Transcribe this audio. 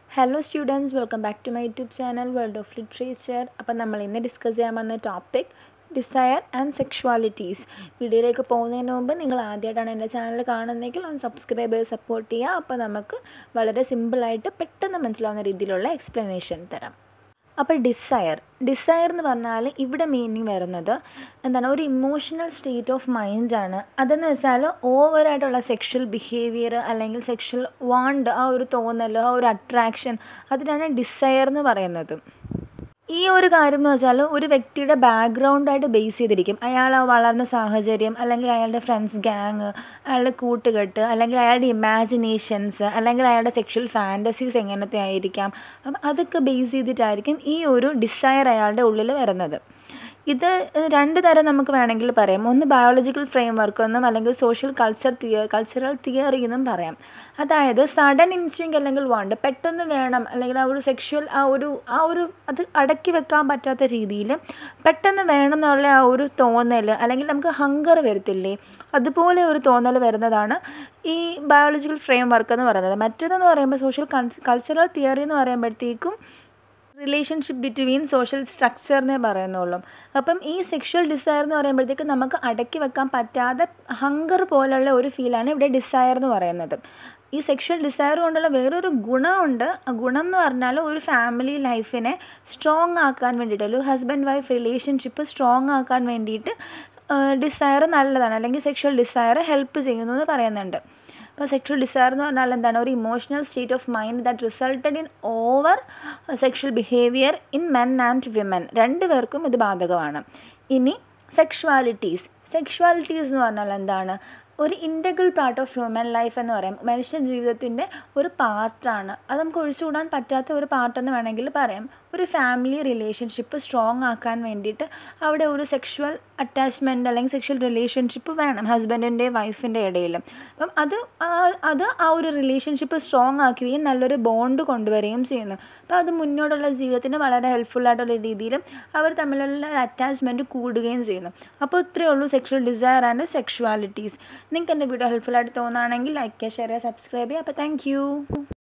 hello students welcome back to my YouTube channel world of literature അപ്പം നമ്മൾ ഇന്ന് discuss ചെയ്യാൻ വന്ന ടോപ്പിക് ഡിസയർ ആൻഡ് സെക്ഷുവാലിറ്റീസ് വീഡിയോയിലേക്ക് പോകുന്നതിന് മുമ്പ് നിങ്ങൾ ആദ്യമായിട്ടാണ് എൻ്റെ ചാനൽ കാണുന്നതെങ്കിൽ ഒന്ന് സബ്സ്ക്രൈബ് ചെയ്ത് സപ്പോർട്ട് ചെയ്യുക അപ്പോൾ നമുക്ക് വളരെ സിമ്പിളായിട്ട് പെട്ടെന്ന് മനസ്സിലാവുന്ന രീതിയിലുള്ള എക്സ്പ്ലനേഷൻ തരാം അപ്പോൾ ഡിസയർ ഡിസയർ എന്ന് പറഞ്ഞാൽ ഇവിടെ മീനിങ് വരുന്നത് എന്താണ് ഒരു ഇമോഷണൽ സ്റ്റേറ്റ് ഓഫ് മൈൻഡാണ് അതെന്ന് വെച്ചാൽ ഓവറായിട്ടുള്ള സെക്ഷൽ ബിഹേവിയർ അല്ലെങ്കിൽ സെക്ഷൽ വാണ്ട് ആ ഒരു തോന്നൽ ആ ഒരു അട്രാക്ഷൻ അതിനാണ് ഡിസയർ എന്ന് പറയുന്നത് ഈ ഒരു കാര്യം എന്ന് വെച്ചാൽ ഒരു വ്യക്തിയുടെ ബാക്ക്ഗ്രൗണ്ടായിട്ട് ബേസ് ചെയ്തിരിക്കും അയാൾ വളർന്ന സാഹചര്യം അല്ലെങ്കിൽ അയാളുടെ ഫ്രണ്ട്സ് ഗ്യാങ് അയാളുടെ കൂട്ടുകെട്ട് അല്ലെങ്കിൽ അയാളുടെ ഇമാജിനേഷൻസ് അല്ലെങ്കിൽ അയാളുടെ സെക്ഷൽ ഫാൻറ്റസീസ് എങ്ങനത്തെ ആയിരിക്കാം അപ്പം അതൊക്കെ ബേസ് ചെയ്തിട്ടായിരിക്കും ഈ ഒരു ഡിസയർ അയാളുടെ ഉള്ളിൽ വരുന്നത് ഇത് രണ്ട് തരം നമുക്ക് വേണമെങ്കിൽ പറയാം ഒന്ന് ബയോളജിക്കൽ ഫ്രെയിം വർക്ക് എന്നും അല്ലെങ്കിൽ social culture theory cultural theory എന്നും പറയാം അതായത് സഡൻ ഇൻസ്റ്റിങ് അല്ലെങ്കിൽ വാണ്ട് പെട്ടെന്ന് വേണം അല്ലെങ്കിൽ ആ ഒരു സെക്ഷൽ ആ ഒരു ആ ഒരു അത് അടക്കി വെക്കാൻ പറ്റാത്ത രീതിയിൽ പെട്ടെന്ന് വേണം എന്നുള്ള ആ ഒരു തോന്നൽ അല്ലെങ്കിൽ നമുക്ക് ഹങ്കർ വരത്തില്ലേ അതുപോലെ ഒരു തോന്നൽ വരുന്നതാണ് ഈ ബയോളജിക്കൽ ഫ്രെയിം വർക്ക് എന്ന് പറയുന്നത് മറ്റേതെന്ന് പറയുമ്പോൾ സോഷ്യൽ കൾച്ചറൽ തിയറി എന്ന് പറയുമ്പോഴത്തേക്കും റിലേഷൻഷിപ്പ് ബിറ്റ്വീൻ സോഷ്യൽ സ്ട്രക്ചർ എന്നേ പറയുന്നുള്ളൂ അപ്പം ഈ സെക്ഷൽ ഡിസയർ എന്ന് പറയുമ്പോഴത്തേക്ക് നമുക്ക് അടക്കി വെക്കാൻ പറ്റാതെ ഹങ്കർ പോലുള്ള ഒരു ഫീലാണ് ഇവിടെ ഡിസയർ എന്ന് പറയുന്നത് ഈ സെക്ഷൽ ഡിസയർ കൊണ്ടുള്ള വേറൊരു ഗുണമുണ്ട് ആ ഗുണം എന്ന് പറഞ്ഞാൽ ഒരു ഫാമിലി ലൈഫിനെ സ്ട്രോങ് ആക്കാൻ വേണ്ടിയിട്ട് ഒരു ഹസ്ബൻഡ് വൈഫ് റിലേഷൻഷിപ്പ് സ്ട്രോങ് ആക്കാൻ വേണ്ടിയിട്ട് ഡിസയർ നല്ലതാണ് അല്ലെങ്കിൽ സെക്ഷൽ ഡിസയർ ഹെൽപ്പ് ചെയ്യുന്നു എന്ന് പറയുന്നുണ്ട് അപ്പോൾ സെക്ഷൽ ഡിസയർ എന്ന് പറഞ്ഞാൽ എന്താണ് ഒരു emotional state of mind that resulted in over sexual behaviour in men and women രണ്ട് പേർക്കും ഇത് ബാധകമാണ് ഇനി സെക്ഷുവാലിറ്റീസ് സെക്ഷുവാലിറ്റീസ് എന്ന് പറഞ്ഞാൽ എന്താണ് ഒരു integral part of human life എന്ന് പറയും മനുഷ്യ ജീവിതത്തിൻ്റെ ഒരു പാർട്ടാണ് അത് നമുക്ക് ഒഴിച്ചുകൂടാൻ പറ്റാത്ത ഒരു പാർട്ടെന്ന് വേണമെങ്കിൽ പറയാം ഒരു ഫാമിലി റിലേഷൻഷിപ്പ് സ്ട്രോങ് ആക്കാൻ വേണ്ടിയിട്ട് അവിടെ ഒരു സെക്ഷുവൽ അറ്റാച്ച്മെൻറ്റ് അല്ലെങ്കിൽ സെക്ഷൽ റിലേഷൻഷിപ്പ് വേണം ഹസ്ബൻഡിൻ്റെ വൈഫിൻ്റെ ഇടയിൽ അപ്പം അത് അത് ആ ഒരു റിലേഷൻഷിപ്പ് സ്ട്രോങ് ആക്കുകയും നല്ലൊരു ബോണ്ട് കൊണ്ടുവരികയും ചെയ്യുന്നു അപ്പോൾ അത് മുന്നോട്ടുള്ള ജീവിതത്തിന് വളരെ ഹെൽപ്ഫുള്ളായിട്ടുള്ള രീതിയിലും അവർ തമ്മിലുള്ള അറ്റാച്ച്മെൻറ്റ് കൂടുകയും ചെയ്യുന്നു അപ്പോൾ ഇത്രയേ ഉള്ളൂ സെക്ഷൽ ഡിസയർ ആൻഡ് സെക്ഷുവാലിറ്റീസ് നിങ്ങൾക്ക് എൻ്റെ വീഡിയോ ഹെൽപ്ഫുള്ളായിട്ട് തോന്നുകയാണെങ്കിൽ ലൈക്ക് ചെയ്യുക ഷെയർ ചെയ്യുക സബ്സ്ക്രൈബ് ചെയ്യുക അപ്പോൾ താങ്ക്